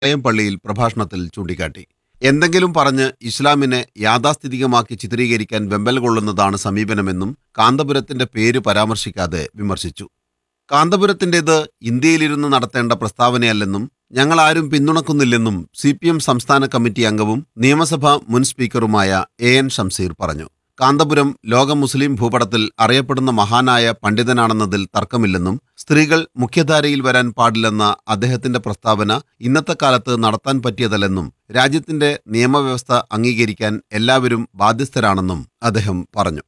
പാളയം പള്ളിയിൽ പ്രഭാഷണത്തിൽ ചൂണ്ടിക്കാട്ടി എന്തെങ്കിലും പറഞ്ഞ് ഇസ്ലാമിനെ യാഥാസ്ഥിതികമാക്കി ചിത്രീകരിക്കാൻ വെമ്പൽ കൊള്ളുന്നതാണ് സമീപനമെന്നും കാന്തപുരത്തിന്റെ പേര് പരാമർശിക്കാതെ വിമർശിച്ചു കാന്തപുരത്തിന്റേത് ഇന്ത്യയിലിരുന്ന് നടത്തേണ്ട പ്രസ്താവനയല്ലെന്നും ഞങ്ങൾ ആരും പിന്തുണക്കുന്നില്ലെന്നും സി പി എം സംസ്ഥാന കമ്മിറ്റി അംഗവും നിയമസഭാ മുൻ സ്പീക്കറുമായ എ എൻ ഷംസീർ പറഞ്ഞു കാന്തപുരം ലോക മുസ്ലിം ഭൂപടത്തിൽ അറിയപ്പെടുന്ന മഹാനായ പണ്ഡിതനാണെന്നതിൽ തർക്കമില്ലെന്നും സ്ത്രീകൾ മുഖ്യധാരയിൽ വരാൻ പാടില്ലെന്ന അദ്ദേഹത്തിന്റെ പ്രസ്താവന ഇന്നത്തെ കാലത്ത് നടത്താൻ പറ്റിയതല്ലെന്നും രാജ്യത്തിന്റെ നിയമവ്യവസ്ഥ അംഗീകരിക്കാൻ എല്ലാവരും ബാധ്യസ്ഥരാണെന്നും അദ്ദേഹം പറഞ്ഞു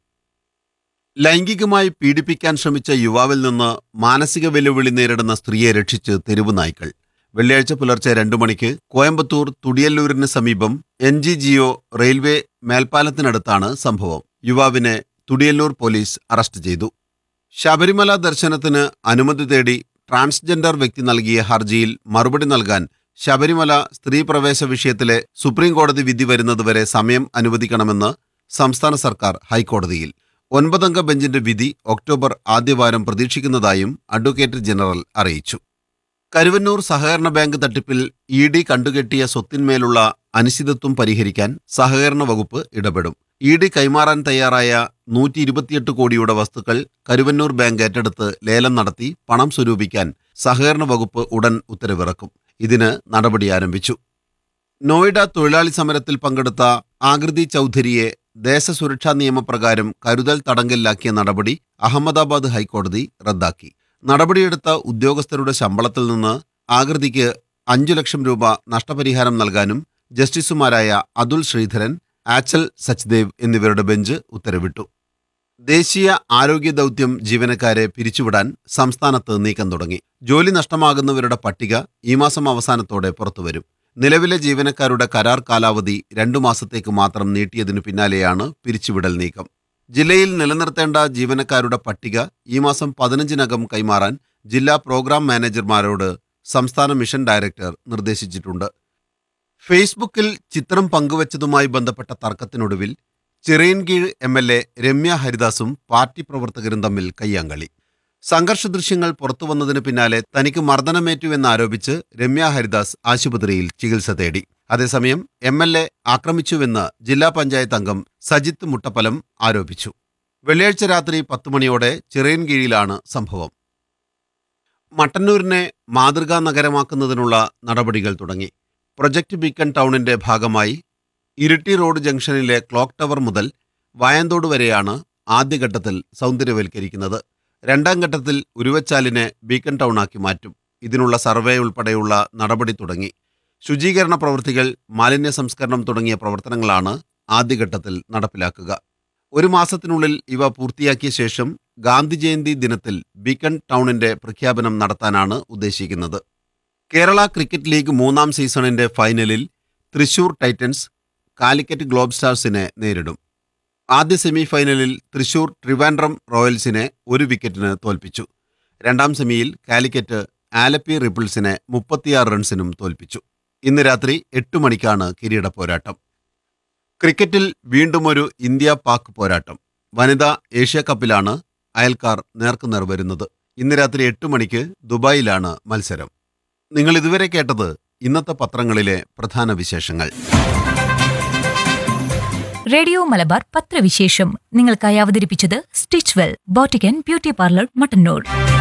ലൈംഗികമായി പീഡിപ്പിക്കാൻ ശ്രമിച്ച യുവാവിൽ നിന്ന് മാനസിക വെല്ലുവിളി നേരിടുന്ന സ്ത്രീയെ രക്ഷിച്ച് തെരുവ് നായ്ക്കൾ വെള്ളിയാഴ്ച പുലർച്ചെ രണ്ടു മണിക്ക് കോയമ്പത്തൂർ തുടിയല്ലൂരിന് സമീപം എൻ ജി ജിഒ റെയിൽവേ മേൽപ്പാലത്തിനടുത്താണ് സംഭവം യുവാവിനെ തുടിയല്ലൂർ പോലീസ് അറസ്റ്റ് ചെയ്തു ശബരിമല ദർശനത്തിന് അനുമതി തേടി ട്രാൻസ്ജെൻഡർ വ്യക്തി നൽകിയ ഹർജിയിൽ മറുപടി നൽകാൻ ശബരിമല സ്ത്രീ പ്രവേശ വിഷയത്തിലെ സുപ്രീം കോടതി വിധി വരുന്നതുവരെ സമയം അനുവദിക്കണമെന്ന് സംസ്ഥാന സർക്കാർ ഹൈക്കോടതിയിൽ ഒൻപതംഗ ബെഞ്ചിന്റെ വിധി ഒക്ടോബർ ആദ്യവാരം പ്രതീക്ഷിക്കുന്നതായും അഡ്വക്കേറ്റ് ജനറൽ അറിയിച്ചു കരുവന്നൂർ സഹകരണ ബാങ്ക് തട്ടിപ്പിൽ ഇ ഡി കണ്ടുകെട്ടിയ സ്വത്തിന്മേലുള്ള അനിശ്ചിതത്വം പരിഹരിക്കാൻ സഹകരണ വകുപ്പ് ഇടപെടും ഇ ഡി കൈമാറാൻ തയ്യാറായ നൂറ്റി ഇരുപത്തിയെട്ട് കോടിയുടെ വസ്തുക്കൾ കരുവന്നൂർ ബാങ്ക് ഏറ്റെടുത്ത് ലേലം നടത്തി പണം സ്വരൂപിക്കാൻ സഹകരണ വകുപ്പ് ഉടൻ ഉത്തരവിറക്കും ഇതിന് നടപടി ആരംഭിച്ചു നോയിഡ തൊഴിലാളി സമരത്തിൽ പങ്കെടുത്ത ആകൃതി ചൗധരിയെ ദേശസുരക്ഷാ നിയമപ്രകാരം കരുതൽ തടങ്കലിലാക്കിയ നടപടി അഹമ്മദാബാദ് ഹൈക്കോടതി റദ്ദാക്കി നടപടിയെടുത്ത ഉദ്യോഗസ്ഥരുടെ ശമ്പളത്തിൽ നിന്ന് ആകൃതിക്ക് അഞ്ചു ലക്ഷം രൂപ നഷ്ടപരിഹാരം നൽകാനും ജസ്റ്റിസുമാരായ അതുൽ ശ്രീധരൻ ആച്ചൽ സച്ദേവ് എന്നിവരുടെ ബെഞ്ച് ഉത്തരവിട്ടു ദേശീയ ആരോഗ്യ ദൗത്യം ജീവനക്കാരെ പിരിച്ചുവിടാൻ സംസ്ഥാനത്ത് നീക്കം തുടങ്ങി ജോലി നഷ്ടമാകുന്നവരുടെ പട്ടിക ഈ മാസം അവസാനത്തോടെ പുറത്തുവരും നിലവിലെ ജീവനക്കാരുടെ കരാർ കാലാവധി രണ്ടു മാസത്തേക്ക് മാത്രം നീട്ടിയതിനു പിന്നാലെയാണ് പിരിച്ചുവിടൽ നീക്കം ജില്ലയിൽ നിലനിർത്തേണ്ട ജീവനക്കാരുടെ പട്ടിക ഈ മാസം പതിനഞ്ചിനകം കൈമാറാൻ ജില്ലാ പ്രോഗ്രാം മാനേജർമാരോട് സംസ്ഥാന മിഷൻ ഡയറക്ടർ നിർദ്ദേശിച്ചിട്ടുണ്ട് ഫേസ്ബുക്കിൽ ചിത്രം പങ്കുവച്ചതുമായി ബന്ധപ്പെട്ട തർക്കത്തിനൊടുവിൽ Chirayinkeezhu M L A Ramya ഹരിദാസും പാർട്ടി പ്രവർത്തകരും തമ്മിൽ കയ്യാങ്കളി സംഘർഷ ദൃശ്യങ്ങൾ പുറത്തുവന്നതിന് പിന്നാലെ തനിക്ക് മർദ്ദനമേറ്റുവെന്നാരോപിച്ച് രമ്യ ഹരിദാസ് ആശുപത്രിയിൽ ചികിത്സ തേടി അതേസമയം എം എൽ എ ആക്രമിച്ചുവെന്ന് ജില്ലാ പഞ്ചായത്ത് അംഗം സജിത്ത് മുട്ടപ്പലം ആരോപിച്ചു വെള്ളിയാഴ്ച രാത്രി പത്ത് മണിയോടെ ചിറയൻകീഴിലാണ് സംഭവം മട്ടന്നൂരിനെ മാതൃകാ നഗരമാക്കുന്നതിനുള്ള നടപടികൾ തുടങ്ങി പ്രൊജക്ട് ബീക്കൺ ടൗണിന്റെ ഭാഗമായി ഇരിട്ടി റോഡ് ജംഗ്ഷനിലെ ക്ലോക്ക് ടവർ മുതൽ വായന്തോട് വരെയാണ് ആദ്യഘട്ടത്തിൽ സൗന്ദര്യവൽക്കരിക്കുന്നത് രണ്ടാം ഘട്ടത്തിൽ ഉരുവച്ചാലിനെ ബീക്കൺ ടൗണാക്കി മാറ്റും ഇതിനുള്ള സർവേ ഉൾപ്പെടെയുള്ള നടപടി തുടങ്ങി ശുചീകരണ പ്രവൃത്തികൾ മാലിന്യ സംസ്കരണം തുടങ്ങിയ പ്രവർത്തനങ്ങളാണ് ആദ്യഘട്ടത്തിൽ നടപ്പിലാക്കുക ഒരു മാസത്തിനുള്ളിൽ ഇവ പൂർത്തിയാക്കിയ ശേഷം ഗാന്ധി ജയന്തി ദിനത്തിൽ ബീക്കൺ ടൗണിന്റെ പ്രഖ്യാപനം നടത്താനാണ് ഉദ്ദേശിക്കുന്നത് കേരള ക്രിക്കറ്റ് ലീഗ് മൂന്നാം സീസണിന്റെ ഫൈനലിൽ തൃശൂർ ടൈറ്റൻസ് കാലിക്കറ്റ് ഗ്ലോബ് സ്റ്റാർസിനെ നേരിടും ആദ്യ സെമി ഫൈനലിൽ തൃശൂർ ട്രിവാൻഡ്രം റോയൽസിനെ ഒരു വിക്കറ്റിന് തോൽപ്പിച്ചു രണ്ടാം സെമിയിൽ കാലിക്കറ്റ് ആലപ്പി റിപ്പിൾസിനെ മുപ്പത്തിയാറ് റൺസിനും തോൽപ്പിച്ചു ഇന്ന് രാത്രി എട്ട് മണിക്കാണ് കിരീട പോരാട്ടം ക്രിക്കറ്റിൽ വീണ്ടും ഒരു ഇന്ത്യ പാക് പോരാട്ടം വനിതാ ഏഷ്യ കപ്പിലാണ് അയൽക്കാർ നേർക്കുനേർ വരുന്നത് ഇന്ന് രാത്രി എട്ട് മണിക്ക് ദുബായിലാണ് മത്സരം നിങ്ങൾ ഇതുവരെ കേട്ടത് ഇന്നത്തെ പത്രങ്ങളിലെ പ്രധാന വിശേഷങ്ങൾ റേഡിയോ മലബാർ പത്രവിശേഷം നിങ്ങൾക്കായി അവതരിപ്പിച്ചത് stitch well boutique and beauty parlour Mattannur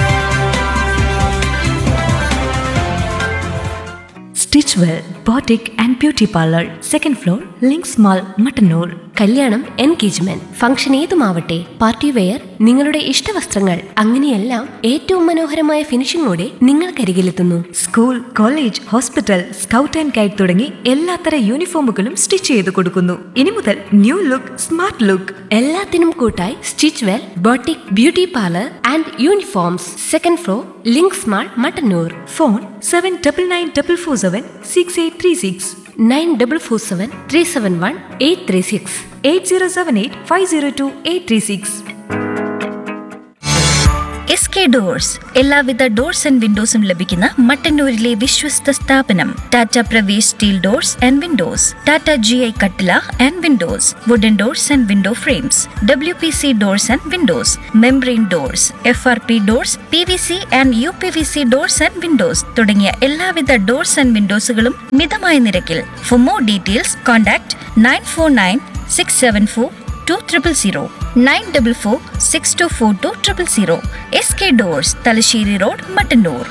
stitch well boutique and beauty parlour second floor Links mall Mattannur കല്യാണം എൻഗേജ്മെന്റ് ഫംഗ്ഷൻ ഏതുമാവട്ടെ പാർട്ടി വെയർ നിങ്ങളുടെ ഇഷ്ടവസ്ത്രങ്ങൾ അങ്ങനെയെല്ലാം ഏറ്റവും മനോഹരമായ ഫിനിഷിംഗോടെ നിങ്ങൾക്കരികിലെത്തുന്നു school college hospital scout and guide തുടങ്ങി എല്ലാത്തര യൂണിഫോമുകളും സ്റ്റിച്ച് ചെയ്ത് കൊടുക്കുന്നു ഇനി മുതൽ ന്യൂ ലുക്ക് സ്മാർട്ട് ലുക്ക് എല്ലാത്തിനും കൂട്ടായി stitch well boutique beauty parlour and uniforms second floor Links mall Mattannur phone seven double nine double four seven six eight three six nine double four seven three seven one eight three six eight zero seven eight five zero two eight three six S K doors എല്ലാവിധ doors and വിൻഡോസും ലഭിക്കുന്ന മട്ടന്നൂരിലെ വിശ്വസ്ത സ്ഥാപനം Tata Pravesh steel doors and windows Tata G I കട്ടില and Windows wooden doors and window frames W P C doors and windows membrane doors F R P doors P V C and U P V C doors and windows തുടങ്ങിയ എല്ലാവിധ doors and വിൻഡോസുകളും മിതമായ നിരക്കിൽ for more details contact nine four nine six seven four two triple zero nine double four six two four two triple zero S K doors Thalassery road Mattannur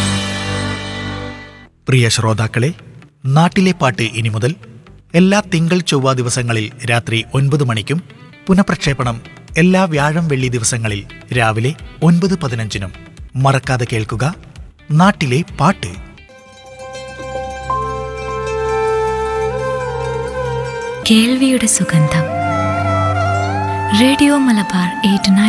പ്രിയ ശ്രോതാക്കളെ നാട്ടിലെ പാട്ട് ഇനി മുതൽ എല്ലാ തിങ്കൾ ചൊവ്വ ദിവസങ്ങളിൽ രാത്രി ഒൻപത് മണിക്കും പുനഃപ്രക്ഷേപണം എല്ലാ വ്യാഴം വെള്ളി ദിവസങ്ങളിൽ രാവിലെ ഒൻപത് പതിനഞ്ചിനും മറക്കാതെ കേൾക്കുക നാട്ടിലെ പാട്ട് കേൾവിയുടെ സുഗന്ധം റേഡിയോ മലബാർ എയ്റ്റ്